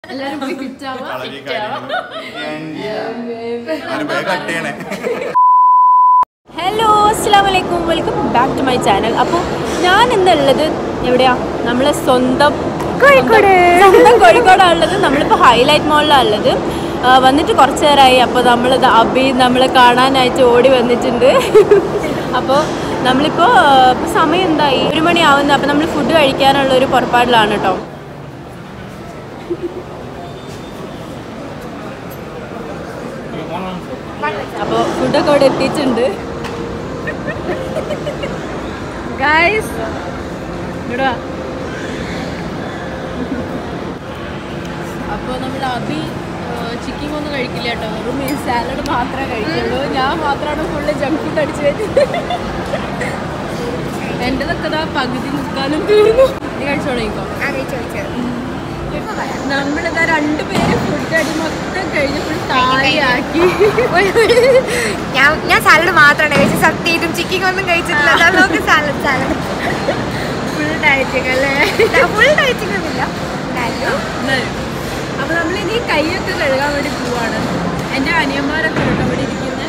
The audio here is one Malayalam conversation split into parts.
എല്ലാരും പോയി ഫിറ്റ് ആവാം വളരെ കാര്യങ്ങൾ ഞാൻ വേഗം കട്ട് ചെയ്യണേ ഹലോ അസ്സാം വലൈക്കും welcome back to my channel അപ്പോൾ ഞാൻ ഇന്നുള്ളത് എവിടെയാ നമ്മളെ സ്വന്തം കോഴിക്കോട്. സ്വന്തം കോഴിക്കോടാണ് ഉള്ളത് നമ്മളിപ്പോൾ ഹൈലൈറ്റ് മോളിലാണ് ഉള്ളത് ആ, വന്നിട്ട് കുറച്ച് നേരമായി അപ്പോൾ നമ്മളിത് അബി നമ്മളെ കാണാനായിട്ട് ഓടി വന്നിട്ടുണ്ട് അപ്പോൾ നമ്മളിപ്പോൾ ഇപ്പോൾ സമയം എന്തായി ഒരു മണിയാവുന്നത് അപ്പോൾ നമ്മൾ ഫുഡ് കഴിക്കാനുള്ള ഒരു പുറപ്പാടിലാണ് കേട്ടോ അപ്പോൾ ഫുഡൊക്കെ അവിടെ എത്തിയിട്ടുണ്ട് ഗൈസ് ഇവിടെ വാ. അപ്പോൾ നമ്മുടെ അബി ചിക്കൻ ഒന്നും കഴിക്കില്ല കേട്ടോ വെറും ഈ സാലഡ് മാത്രമേ കഴിക്കുള്ളൂ ഞാൻ മാത്രമാണ് ഫുള്ള് ജങ്ക് ഫുഡ് അടിച്ചു വരുന്നത് എൻ്റെതൊക്കെ ദാ പകുതി മുക്കാലും തീർന്നു നീ കഴിച്ചു തുടങ്ങിക്കോ നമ്മളിതാ രണ്ടുപേര് ഫുഡ് അടി മൊത്തം കഴിഞ്ഞ് ഫുൾ താഴെയാക്കി ഞാൻ ഞാൻ സാലഡ് മാത്രമാണ് കഴിച്ചത് സത്യം ചിക്കൻ ഒന്നും കഴിച്ചിട്ടില്ല അതാ നോക്ക് സാലഡ് സാലഡ് ഫുൾ ഡയറ്റിങ് അല്ലേ ഫുൾ ഡയറ്റിംഗ് ഒന്നുമില്ല എന്നാലും അപ്പൊ നമ്മളിനി കൈയൊക്കെ കഴുകാൻ വേണ്ടി പോവാണ് എൻ്റെ അനിയന്മാരൊക്കെ ഉണ്ട് അവിടെ ഇരിക്കുന്നത്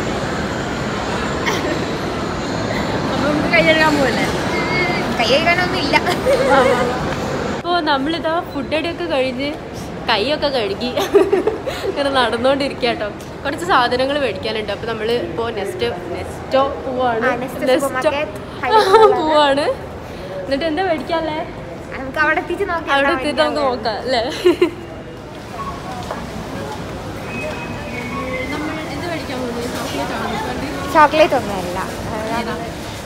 അപ്പൊ നമുക്ക് കൈ കഴുകാൻ പോവല്ലേ കൈ കഴുകാനൊന്നും ഇല്ല അപ്പോൾ നമ്മളിതാ ഫുഡ് അടിയൊക്കെ കഴിഞ്ഞ് കൈയൊക്കെ കഴുകി ഇങ്ങനെ നടന്നുകൊണ്ടിരിക്കുക കേട്ടോ കുറച്ച് സാധനങ്ങൾ മേടിക്കാനുണ്ട് അപ്പോൾ നമ്മൾ ഇപ്പോൾ നെക്സ്റ്റ് നെസ്റ്റോ പോവാണ് ആ, Nesto നെസ്റ്റോ supermarket, ഹൈലൈറ്റ് പോവാണ് എന്നിട്ട് എന്താ മേടിക്കാല്ലേ നമുക്ക് അവിടെ എത്തിച്ച് നോക്കാം അവിടെ എത്തിയിട്ട് നമുക്ക് നോക്കാം അല്ലേ നമ്മൾ എന്ത് മേടിക്കാൻ പോകുന്നത് ചോക്ലേറ്റ് ആണോ ചോക്ലേറ്റ് ഒന്നുമല്ല ഏതാ?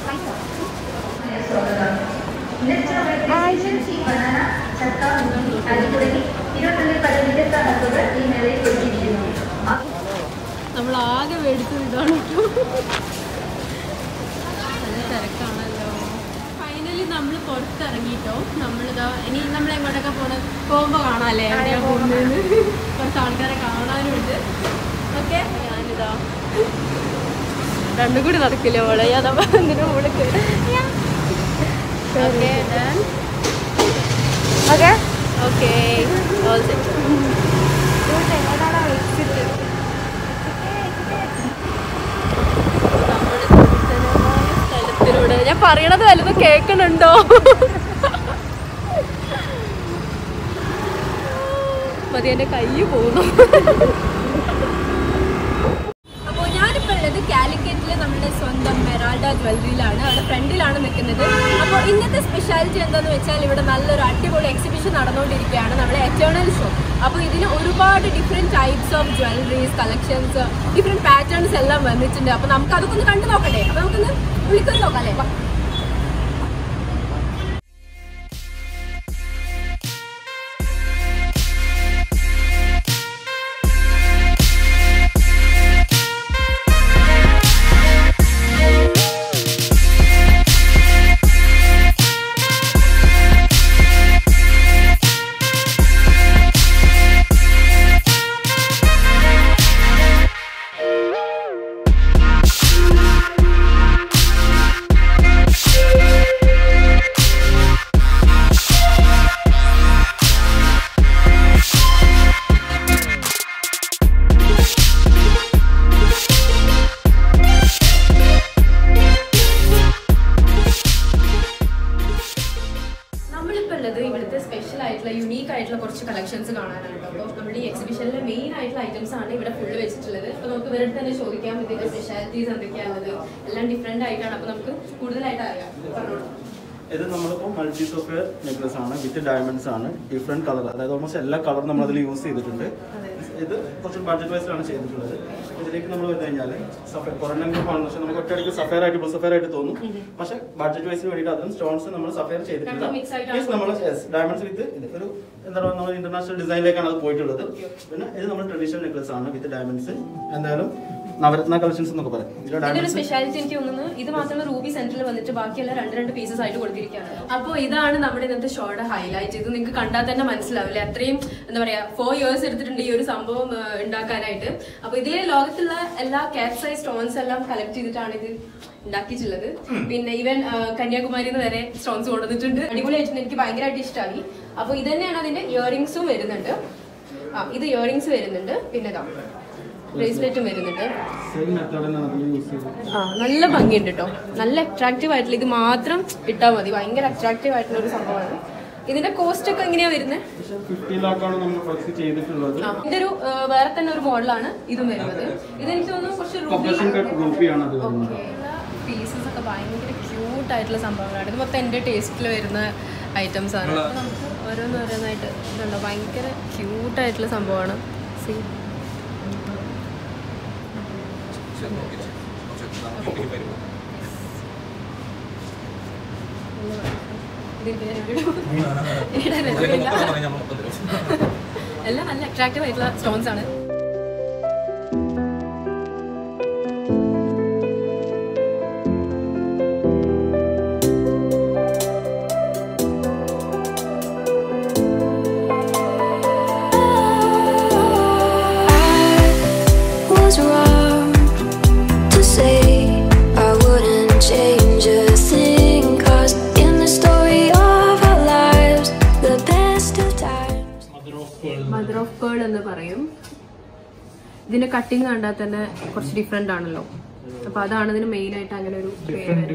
നമ്മൾ ആകെ മേടിച്ചു ഇതാണ് നല്ല തിരക്കാണല്ലോ ഫൈനലി നമ്മൾ പുറത്തിറങ്ങിട്ടോ നമ്മളിതാ ഇനി നമ്മൾ എങ്ങോട്ടൊക്കെ പോണ പോകുമ്പോൾ കാണാല്ലേ എവിടെയാ പോകുന്നത് കുറച്ച് ആൾക്കാരെ കാണാനുണ്ട് ഓക്കെ ഞാനിതാ രണ്ടും കൂടി നടക്കില്ല മോളെ ഞാൻ എന്തിനാ മോളെ okay okay okay all set സ്ഥലത്തിലൂടെ ഞാൻ പറയണത് വലുതും കേൾക്കണുണ്ടോ മതി എന്റെ കൈ പോകുന്നു അപ്പോൾ ഞാനിപ്പോൾ ഉള്ളത് കാലിക്കറ്റിലെ നമ്മുടെ സ്വന്തം മെറാൾഡ ജ്വല്ലറിയിലാണ് അവിടെ ഫ്രണ്ടിലാണ് നിൽക്കുന്നത് അപ്പോൾ ഇന്നത്തെ സ്പെഷ്യാലിറ്റി എന്താണെന്ന് വെച്ചാൽ ഇവിടെ നല്ലൊരു അടിപൊളി എക്സിബിഷൻ നടന്നുകൊണ്ടിരിക്കുകയാണ് നമ്മുടെ എറ്റേണൽ ഷോ അപ്പോൾ ഇതിന് ഒരുപാട് different types of jewelleries collections different patterns എല്ലാം വന്നിട്ടുണ്ട് അപ്പോൾ നമുക്ക് അതൊക്കെ ഒന്ന് കണ്ടു നോക്കട്ടെ അപ്പോൾ നമുക്കൊന്ന് വിളിക്കൊന്ന് നോക്കാം അല്ലേ വാ. നമ്മളിപ്പോൾ ഉള്ളത് ഇവിടുത്തെ സ്പെഷ്യൽ ആയിട്ടുള്ള യുണീക്ക് ആയിട്ടുള്ള കുറച്ച് കളക്ഷൻസ് കാണാനാണ് അപ്പോൾ നമ്മുടെ ഈ എക്സിബിഷനിലെ മെയിൻ ആയിട്ടുള്ള ഐറ്റംസ് ആണ് ഇവിടെ ഫുള്ള് വെച്ചിട്ടുള്ളത് അപ്പോൾ നമുക്ക് ഇവരുടെ തന്നെ ചോദിക്കാം ഇതിന്റെ സ്പെഷ്യാലിറ്റീസ് എന്തൊക്കെയാണുള്ളത് എല്ലാം ഡിഫറെന്റ് ആയിട്ടാണ് അപ്പോൾ നമുക്ക് കൂടുതലായിട്ട് അറിയാം പറഞ്ഞോളൂ ഇത് നമ്മളിപ്പോൾ മൾട്ടി സോഫ്റ്റ്വെയർ നെക്ലസ് ആണ് വിത്ത് ഡയമണ്ട്സ് ആണ് ഡിഫറെന്റ് കളർ അതായത് ഓൾമോസ്റ്റ് എല്ലാ കളറും നമ്മൾ അതിൽ യൂസ് ചെയ്തിട്ടുണ്ട് ഇത് കുറച്ച് ബഡ്ജറ്റ് വൈസിലാണ് ചെയ്തിട്ടുള്ളത് ഇതിലേക്ക് നമ്മൾ വന്നു കഴിഞ്ഞാൽ സഫയർ കുറഞ്ഞ ഗ്രൂപ്പാണ് പക്ഷെ നമുക്ക് ഒറ്റയടിക്ക് സഫയർ ആയിട്ട് ബ്ലൂ സഫയർ ആയിട്ട് തോന്നും പക്ഷെ ബഡ്ജറ്റ് വൈസിന് വേണ്ടിയിട്ട് അതും സ്റ്റോൺസ് നമ്മൾ സഫയർ ചെയ്തിട്ടില്ല രണ്ടും mix ആയിട്ടാണ് Yes, നമ്മൾ ഡയമണ്ട്സ് വിത്ത് ഇത് ഒരു എന്താ പറയുക നമ്മൾ ഇന്റർനാഷണൽ ഡിസൈനിലേക്കാണ് അത് പോയിട്ടുള്ളത് പിന്നെ ഇത് നമ്മൾ ട്രഡീഷണൽ നെക്ലസ് ആണ് വിത്ത് ഡയമണ്ട്സ് എന്തായാലും നവരത്ന കളക്ഷൻസ് എന്നൊക്കെ പറയാം ഇതിൽ ഇതിന്റെ ഒരു ഡയമണ്ട്സ് സ്പെഷ്യാലിറ്റി എനിക്ക് തോന്നുന്നു ഇത് മാത്രമേ റൂബി സെന്ററിൽ വന്നിട്ട് ബാക്കിയെല്ലാം രണ്ട് രണ്ട് പീസസ് ആയിട്ട് കൊടുത്തിരിക്കുകയാണ് അപ്പോൾ ഇതാണ് നമ്മുടെ ഇന്നത്തെ ഷോയുടെ ഹൈലൈറ്റ് ഇത് നിങ്ങൾക്ക് കണ്ടാൽ തന്നെ മനസ്സിലാവില്ലേ അത്രയും എന്താ പറയാ ഫോർ ഇയേഴ്സ് എടുത്തിട്ടുണ്ട് ഈ ഒരു സംഭവം ആ, ഉണ്ടാക്കാനായിട്ട് അപ്പോൾ ഇതിലെ ലോകത്തുള്ള എല്ലാ കാറ്റ് സൈസ് സ്റ്റോൺസ് എല്ലാം കളക്ട് ചെയ്തിട്ടാണ് ഇത് ഉണ്ടാക്കിയിട്ടുള്ളത് പിന്നെ ഈവൻ കന്യാകുമാരിയിൽ നിന്ന് വരെ സ്റ്റോൺസ് കൊണ്ടുവന്നിട്ടുണ്ട് അടിപൊളിയായിട്ടുണ്ട് എനിക്ക് ഭയങ്കരമായിട്ട് ഇഷ്ടമായി അപ്പോൾ ഇത് തന്നെയാണ് അതിന്റെ ഇയറിംഗ്സും വരുന്നുണ്ട് ആ ഇത് ഇയറിങ്സ് വരുന്നുണ്ട് പിന്നെ ഇതാ ബ്രേസ്ലെറ്റും വരുന്നുണ്ട് സെയിം മെത്തേഡ് തന്നെയാണ് അതിൽ യൂസ് ചെയ്തത് ആ നല്ല ഭംഗിയുണ്ട് കേട്ടോ നല്ല അട്രാക്റ്റീവ് ആയിട്ടുള്ള ഇത് മാത്രം ഇട്ടാൽ മതി ഭയങ്കര അട്രാക്റ്റീവ് ആയിട്ടുള്ള ഒരു സംഭവമാണ് ഇതിന്റെ കോസ്റ്റ് ഒക്കെ എങ്ങനെയാ വരുന്നത് പക്ഷേ ഫിഫ്റ്റി ലാക്കാണ് നമ്മൾ ഫ്ലക്സ് ചെയ്തിട്ടുള്ളത് ഇതിന്റെ ഒരു ആ, വേറെ തന്നെ ഒരു മോഡലാണ് ഇതും വരുന്നത് ഇതെനിക്ക് തോന്നുന്നു കുറച്ച് കൊപ്പറേഷൻ കട്ട് റൂപ്പിയാണ് അത് വരുന്നത് പീസസ് ഒക്കെ ഭയങ്കര ക്യൂട്ട് ആയിട്ടുള്ള സംഭവങ്ങളാണ് ഇത് മൊത്തം എൻ്റെ ടേസ്റ്റിൽ വരുന്ന ഐറ്റംസ് ആണ് അപ്പൊ നമുക്ക് ഓരോന്ന് ഓരോന്നായിട്ട് ഇതുണ്ടോ ഭയങ്കര ക്യൂട്ട് ആയിട്ടുള്ള സംഭവമാണ് സി എല്ലാം നല്ല അട്രാക്റ്റീവ് ആയിട്ടുള്ള സ്റ്റോൺസ് ആണ് was wrong to say I wouldn't change a thing. Cause in the story of our lives, the best of times. Mother of pearl എന്ന് പറയും ഇതിന്റെ കട്ടിങ് കണ്ടാൽ തന്നെ കുറച്ച് ഡിഫറെന്റ് ആണല്ലോ അപ്പൊ അതാണ് ഇതിന് മെയിൻ ആയിട്ട് അങ്ങനെ ഒരു പേര്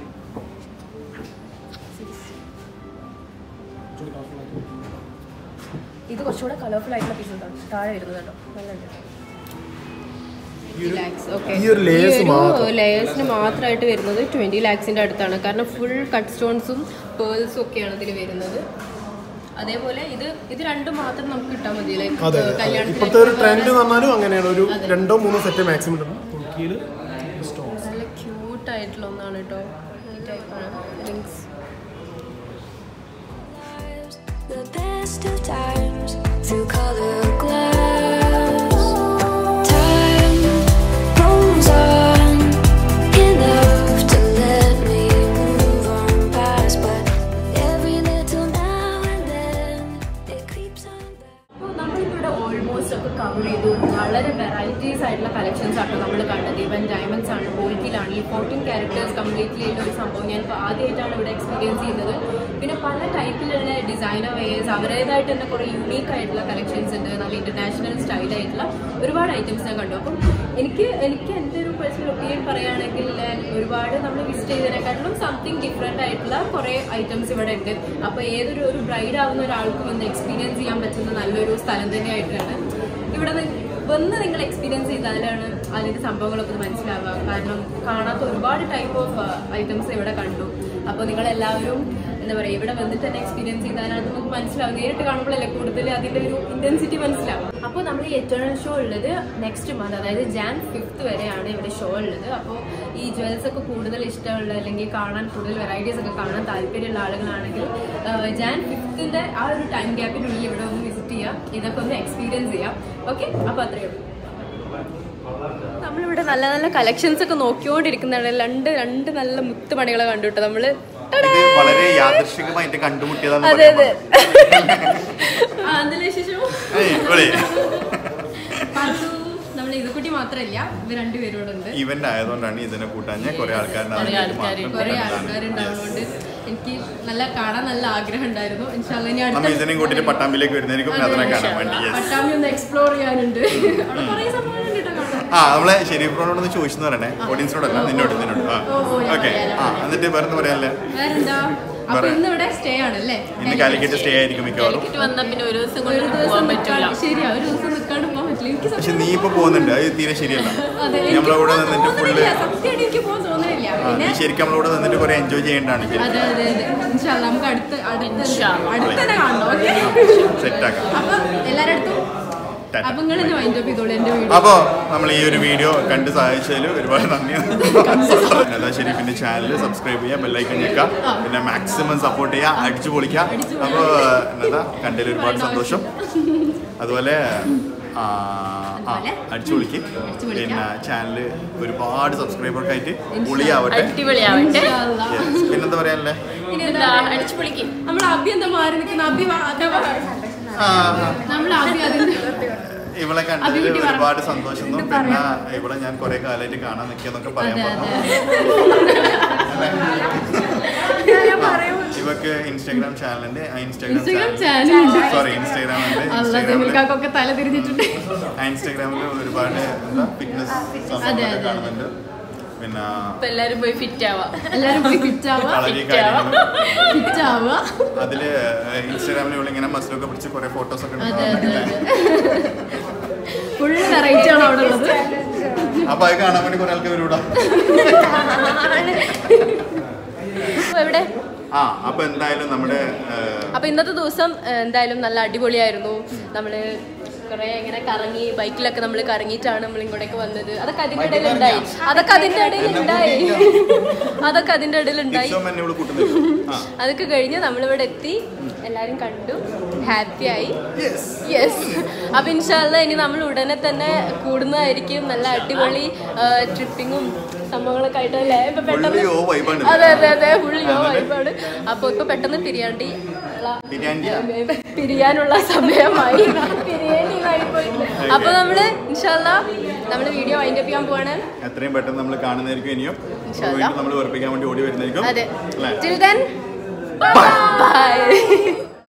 ഇത് കുറച്ചുകൂടെ കളർഫുൾ ആയിട്ടുള്ള പീസസ് ആണ് താഴെ വരുന്നത് കേട്ടോ നല്ലുണ്ട് ഈ ഒരു layers ലേയേഴ്സിന് മാത്രമായിട്ട് വരുന്നത് ട്വന്റി ലാക്സിന്റെ അടുത്താണ് കാരണം ഫുൾ കട്ട് സ്റ്റോൺസും പേൾസും ഒക്കെയാണ് ഇതിൽ വരുന്നത് അതേപോലെ ഇത് ഇത് രണ്ടും മാത്രം നമുക്ക് കിട്ടാൻ മതി അതെ ലൈക്ക് ഇപ്പോഴത്തെ ഒരു ട്രെൻഡ് എന്ന് പറഞ്ഞാലും അങ്ങനെയാണ് ഒരു രണ്ടോ മൂന്നോ സെറ്റ് മാക്സിമം ഇടുന്നു തുർക്കിയിൽ നല്ല ക്യൂട്ട് ആയിട്ടുള്ള ഒന്നാണ് കേട്ടോ ഈ ടൈപ്പാണ് rings The best of times through color glass. Time rolls on enough to let me move on past, but every little now and then it creeps on back. അപ്പോൾ നമ്മളിവിടെ ഓൾമോസ്റ്റ് ഒക്കെ കവർ ചെയ്തു വളരെ വെറൈറ്റീസ് ആയിട്ടുള്ള കളക്ഷൻസ് ആണ് നമ്മൾ കണ്ടത് ഈവൻ ഡയമണ്ട്സ് ആണ് ഗോൾഡിലാണെങ്കിൽ ഫോർട്ടീൻ ക്യാരക്ടേഴ്സ് കംപ്ലീറ്റ്ലി ഉള്ള ഒരു സംഭവം ഞാൻ ഇപ്പോൾ ആദ്യമായിട്ടാണ് ഇവിടെ എക്സ്പീരിയൻസ് ചെയ്യുന്നത് പിന്നെ പല ടൈപ്പിലുള്ള ഡിസൈനർ വെയേഴ്സ് അവരുടേതായിട്ട് തന്നെ കുറേ യൂണീക്ക് ആയിട്ടുള്ള കളക്ഷൻസ് ഉണ്ട് നല്ല ഇന്റർനാഷണൽ സ്റ്റൈൽ ആയിട്ടുള്ള ഒരുപാട് ഐറ്റംസ് ഞാൻ കണ്ടു അപ്പം എനിക്ക് എനിക്ക് എൻ്റെ ഒരു പേഴ്സണൽ ഒപ്പീനിയൻ പറയുകയാണെങ്കിൽ ഞാൻ ഒരുപാട് നമ്മൾ വിസിറ്റ് ചെയ്തതിനെക്കാട്ടിലും സംതിങ് ഡിഫറെൻ്റ് ആയിട്ടുള്ള കുറേ ഐറ്റംസ് ഇവിടെ ഉണ്ട് അപ്പോൾ ഏതൊരു ഒരു ബ്രൈഡ് ആവുന്ന ഒരാൾക്കും വന്ന് എക്സ്പീരിയൻസ് ചെയ്യാൻ പറ്റുന്ന നല്ലൊരു സ്ഥലം തന്നെയായിട്ടാണ് ഇവിടെ നി- വന്ന് നിങ്ങൾ എക്സ്പീരിയൻസ് ചെയ്താലാണ് അതിന്റെ സംഭവങ്ങളൊക്കെ ഒന്ന് മനസ്സിലാവുക കാരണം കാണാത്ത ഒരുപാട് ടൈപ്പ് ഓഫ് ഐറ്റംസ് ഇവിടെ കണ്ടു അപ്പോൾ നിങ്ങൾ എല്ലാവരും എന്താ പറയുക ഇവിടെ വന്നിട്ട് തന്നെ എക്സ്പീരിയൻസ് ചെയ്താലാണ് നമുക്ക് മനസ്സിലാവും നേരിട്ട് കാണുമ്പോഴല്ലേ കൂടുതൽ അതിന്റെ ഒരു ഇന്റൻസിറ്റി മനസ്സിലാവും അപ്പോൾ നമ്മൾ ഈ എറ്റേണൽ ഷോ ഉള്ളത് നെക്സ്റ്റ് മന്ത് അതായത് ജാൻ ഫിഫ്ത്ത് വരെയാണ് ഇവിടെ ഷോ ഉള്ളത് അപ്പോൾ ഈ ജ്വൽസ് ഒക്കെ കൂടുതൽ ഇഷ്ടമുള്ള അല്ലെങ്കിൽ കാണാൻ കൂടുതൽ വെറൈറ്റീസ് ഒക്കെ കാണാൻ താല്പര്യമുള്ള ആളുകളാണെങ്കിൽ ആഹ് ജാൻ ഫിഫ്ത്തിന്റെ ആ ഒരു ടൈം ഗ്യാപ്പിനുള്ളിൽ ഇവിടെ ഒന്ന് വിസിറ്റ് ചെയ്യാം ഇതൊക്കെ ഒന്ന് എക്സ്പീരിയൻസ് ചെയ്യാം ഓക്കെ അപ്പോൾ അത്രയേ ഉള്ളൂ നമ്മളിവിടെ നല്ല നല്ല കളക്ഷൻസ് ഒക്കെ നോക്കിക്കൊണ്ടിരിക്കുന്നതാണ് രണ്ട് രണ്ട് നല്ല മുത്തുപണികളെ കണ്ടുട്ടോ നമ്മള് ഇത് വളരെ യാദൃശികമായിട്ട് കണ്ടുമുട്ടിയതാന്ന് അതെ പറയാൻ അതെ ആ, എന്തെല്ലാം വിശേഷം ഏയ്, ഇവിടെ. പാത്തു, നമ്മൾ ഇതുകുട്ടി മാത്രമല്ല ഇവർ രണ്ടുപേരും ഇവിടെ ഉണ്ട് ഇവന്റ് ആയതുകൊണ്ടാണ് ഇതിനെ കൂട്ടാൻ ഞാൻ കുറെ ആൾക്കാരുണ്ടാവും കുറെ ആൾക്കാരുണ്ടാവുന്നതുകൊണ്ട് എനിക്ക് നല്ല കാണാൻ നല്ല ആഗ്രഹം ഉണ്ടായിരുന്നു ഇൻഷാല്ല ഇനി നമ്മ അടുത്ത ഇതിനെയും കൂട്ടിട്ട് പട്ടാമ്പിലേക്ക് വരുന്നതായിരിക്കും അതിനെ കാണാൻ വേണ്ടി യെസ് പട്ടാമ്പി ഒന്ന് എക്സ്പ്ലോർ ചെയ്യാനുണ്ട് അവിടെ കുറേ സംഭവങ്ങളുണ്ട് കേട്ടോ കാണാൻ ആ നമ്മളെ ഷെരീഫ് ബ്രോനോട് ചോദിച്ചു പറയണേ ഓഡിയൻസിനോടല്ല നിന്നോട് നിന്നോട് ആ ഓ, ഓ, ഞാൻ ഓക്കെ പറയാം, ആ എന്നിട്ട് വേറെ പറയാല്ലേ വേറെന്താ അപ്പൊ വേറെ. ഇന്ന് ഇവിടെ സ്റ്റേ ആണല്ലേ ഇന്ന് കാലിക്കറ്റ് സ്റ്റേ ആയിരിക്കും മിക്കവാറും വന്ന പിന്നെ ഒരു ദിവസം ഒരു കൊണ്ട് ദിവസം പോകാൻ പറ്റില്ല നിൽക്കാണ്ട് ശരിയാ ഒരു ദിവസം നിൽക്കാണ്ട് പോകാൻ പറ്റില്ല എനിക്ക് പക്ഷെ സത്യം നീ ഇപ്പൊ പോകുന്നുണ്ട് അത് തീരെ ശരിയല്ല അതെ, എനിക്ക് നമ്മളവിടെ പോകാൻ നിന്നിട്ട് ഫുള്ള് തോന്നുന്നില്ല. സത്യമായിട്ട് എനിക്ക് പോകാൻ തോന്നുന്നില്ല പിന്നെ ശരിക്കും നമ്മളവിടെ നിന്നിട്ട് കുറെ എൻജോയ് ചെയ്യേണ്ടതാണ് അതെ അതെ അതെ ഇൻഷാല്ല നമുക്ക് അടുത്ത് അടുത്ത് ഇൻഷാല്ലാ. അടുത്ത് തന്നെ കാണണം ഓക്കെ സെറ്റാക്കാം അപ്പൊ എല്ലാരുടെ അടുത്തും ടാറ്റ. അപ്പൊ നിങ്ങൾ വൈൻഡ് അപ്പ് ചെയ്തോളൂ എന്റെ വീഡിയോ അപ്പോൾ നമ്മൾ ഈ ഒരു വീഡിയോ കണ്ട് സഹായിച്ചതിൽ ഒരുപാട് നന്ദി അതാ ഷെരീഫിന്റെ ചാനൽ സബ്സ്ക്രൈബ് ചെയ്യുക ബെല്ലൈക്കൺ ഞെക്കുക പിന്നെ മാക്സിമം സപ്പോർട്ട് ചെയ്യുക അടിച്ചു പൊളിക്കുക അപ്പോൾ എന്നതാ കണ്ടതിൽ ഒരുപാട് സന്തോഷം അതുപോലെ ആ, ആ, അടിച്ചു പൊളിക്ക് പിന്നെ ചാനൽ ഒരുപാട് സബ്സ്ക്രൈബർക്ക് ആയിട്ട് പൊളിയാവട്ടെ അടിപൊളിയാവട്ടെ Yes. പിന്നെന്താ പറയാനല്ലേ ഇനി എന്താ എന്താ അടിച്ചു പൊളിക്കും നമ്മൾ അഭി എന്താ മാറി നിൽക്കുന്ന അഭി വാ, അതാ വാ. ആ, നമ്മൾ അഭി അതിന്റെ ഇവളെ കണ്ടതിൽ ഒരുപാട് സന്തോഷം തോന്നും. പിന്നെ ഇവളെ ഞാൻ കുറെ കാലമായിട്ട് കാണാൻ നിൽക്കുന്നൊക്കെ പറയാൻ അതെ പറഞ്ഞു അതെ ഞാൻ പറയൂ ഇവക്ക് ഇൻസ്റ്റാഗ്രാം ചാനലുണ്ട് ആ Instagram Instagram channel channel sorry Instagram ഉണ്ട് അല്ല ഇൻസ്റ്റാഗ്രാമിൽ ജമിൽക്കാക്കൊക്കെ തല തിരിഞ്ഞിട്ടുണ്ട് ആ ഇൻസ്റ്റാഗ്രാമിൽ ഒരുപാട് എന്താ ഫിറ്റ്നസ് സംഭവങ്ങളൊക്കെ കാണുന്നുണ്ട് പിന്നെ അപ്പൊ എല്ലാരും പോയി ഫിറ്റ് ആവാം എല്ലാരും പോയി ഫിറ്റ് ആവുക കളരി കാര്യങ്ങൾ ഫിറ്റ് ആവുക അതില് ഇൻസ്റ്റാഗ്രാമിൽ ഇവിടെ ഇങ്ങനെ മസിലൊക്കെ പിടിച്ച് കുറെ ഫോട്ടോസ് ഒക്കെ അതെ അതെ എടുത്തിട്ടുണ്ട് അതെ ഫുള്ള് വെറൈറ്റി ആണ് അവിടെ ഉള്ളത് അപ്പൊ അത് കാണാൻ വേണ്ടി കുറെ ആൾക്ക് വരൂടാ അപ്പൊ എവിടെ ആ അപ്പൊ എന്തായാലും നമ്മുടെ ഏഹ്, അപ്പൊ ഇന്നത്തെ ദിവസം ഏഹ്, എന്തായാലും നല്ല അടിപൊളിയായിരുന്നു നമ്മള് കുറെ ഇങ്ങനെ കറങ്ങി ബൈക്കിലൊക്കെ നമ്മൾ കറങ്ങിയിട്ടാണ് നമ്മൾ ഇങ്ങോട്ടേക്ക് വന്നത് അതൊക്കെ അതിന്റെ ഇടയിൽ ഉണ്ടായി അതൊക്കെ അതിന്റെ ഇടയിൽ ഉണ്ടായി അതൊക്കെ അതിന്റെ ഇടയിൽ ഉണ്ടായി ടിപ്സും എന്നെ ഇവിടെ കൂട്ടുന്നില്ല ആ അതൊക്കെ കഴിഞ്ഞ് നമ്മളിവിടെ എത്തി എല്ലാരും കണ്ടു ഹാപ്പി ആയി യെസ് അപ്പൊ ഇൻഷാല്ല ഇനി നമ്മൾ ഉടനെ തന്നെ കൂടുന്നതായിരിക്കും നല്ല അടിപൊളി ട്രിപ്പിങ്ങും സംഭവങ്ങളൊക്കെ ആയിട്ട് അല്ലേ ഇപ്പൊ പെട്ടെന്ന് Fully ഓ vibe ആണ്. അതെ അതെ അതെ ഫുള്ളിയോ വൈബാണ് അപ്പൊ ഇപ്പൊ പെട്ടെന്ന് പിരിയാണ്ടി ഉള്ള ബിരിയാണിയാ? പിരിയാനുള്ള സമയമായി പിരിയേണ്ടിയായി പോയിട്ട് അപ്പൊ നമ്മള് ഇൻഷാല്ല നമ്മള് വീഡിയോ വൈൻഡ് അപ്പ് ചെയ്യാൻ പോവാണ് എത്രയും പെട്ടെന്ന് നമ്മൾ കാണുന്നതായിരിക്കും ഇനിയും ഇൻഷാ അല്ലാ. വീണ്ടും നമ്മൾ വെറുപ്പിക്കാൻ വേണ്ടി ഓടി വരുന്നതായിരിക്കും അതെ അല്ലേ ടിൽ ദെൻ ബൈ